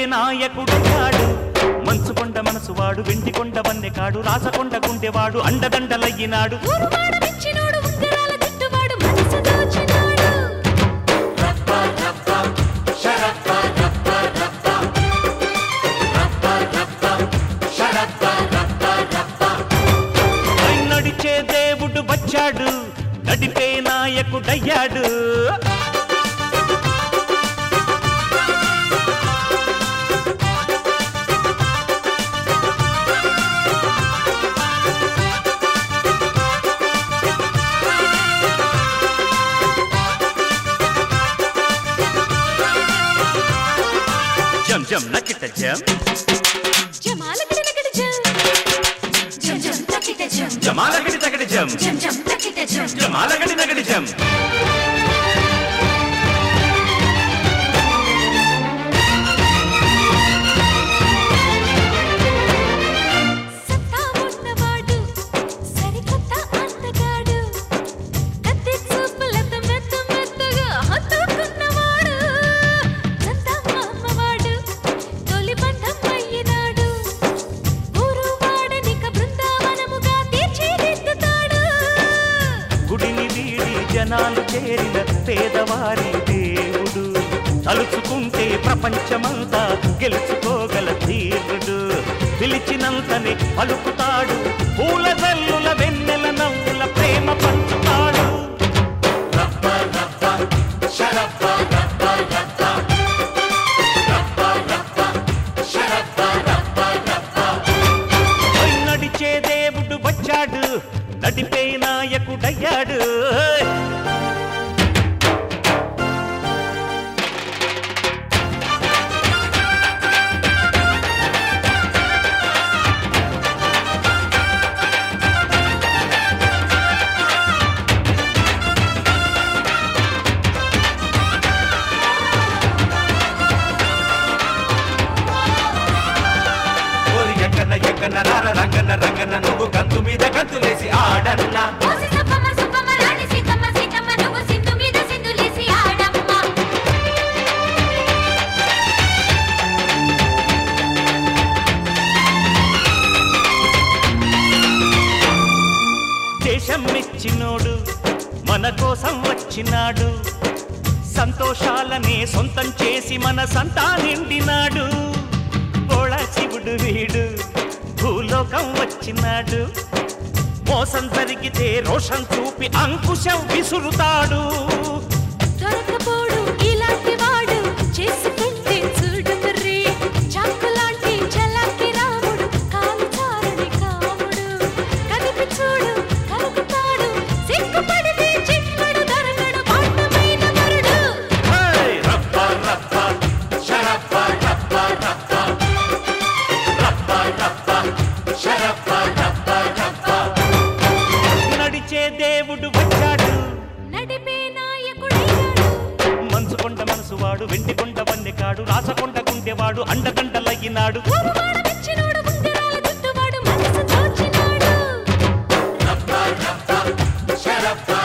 నాయకుడయ్యాడు మంచుకొండ మనసువాడు వెండికొండ వన్నెకాడు రాసకొండ గుండెవాడు అండదండలయ్యినాడు ఊరువాడ మెచ్చినోడు ఉంగరాల దిట్టువాడు మనసు దోచినాడు పై నడిచే దేవుడు వచ్చాడు నడిపే నాయకుడయ్యాడు జం జం నకిట జం జమాల గిడలగడ జం జం జం తకిట జం జమాలగడి తగడి జం జం జం తకిట జం జమాలగడి నగడి జం సత్తా ఉన్నవాడు సరికొత్త అందగాడు కత్తి చూపులతో మెత్త మెత్తగా హత్తుకున్నవాడు చందమామవాడు తొలి బంధం అయ్యినాడు ఊరు వాడనిక బృందావనముగా తీర్చిదిద్దుతాడు గుడిని వీడి జనాలు చేరిన పేదవారి దేవుడు తలుచుకుంటే ప్రపంచమంతా గెలుచుకోగల ధీరుడు పిలిచినంతనే పలుకుతాడు పూల జల్లుల వెన్నెల నవ్వుల ప్రేమ పంచుతాడు పై నడిచే దేవుడు వచ్చాడు నడిపే నాయకుడయ్యాడు ఓరి ఎక్కన ఎక్కన రార రంగన రంగన నువ్వు గంతు మీద గంతులేసి ఆడన్న ఓసి సప్పమ్మ సప్పమ్మ రాణి సీతమ్మ సీతమ్మ నువ్వు సింధు మీద సింధులేసి ఆడమ్మ దేశం మెచ్చినోడు మన కోసం వచ్చినాడు సంతోషాలనే సొంతం చేసి మన సంతా నిండినాడు గోళ శివుడు వీడు భూలోకం వచ్చినాడు మోసం జరిగితే రోషం చూపి అంకుశం విసురుతాడు దొరకపోడు ఇలాంటి వాడు చేసుకుంటే చూడు మర్రి చాకులాంటి చలాకి రాముడు కాలు చారని కాముడు కదిపి చూడు కలుగుతాడు సిగ్గుపడితే చిక్కడు దొరకడు పాటమైన మరుడు హే! రప్ప రప్ప షరప్ప రప్ప రప్ప రప్ప రప్ప షరప్ప రప్ప రప్ప నడిచే దేవుడు వచ్చాడు నడిపే నాయకుడయ్యాడు మంచుకొండ మనసువాడు వెండికొండ వన్నెకాడు రాసకొండ గుండెవాడు అండదండలయ్యినాడు ఊరువాడ మెచ్చినోడు ఉంగరాల జుట్టువాడు మనసు దోచినాడు రప్ప రప్ప షరప్ప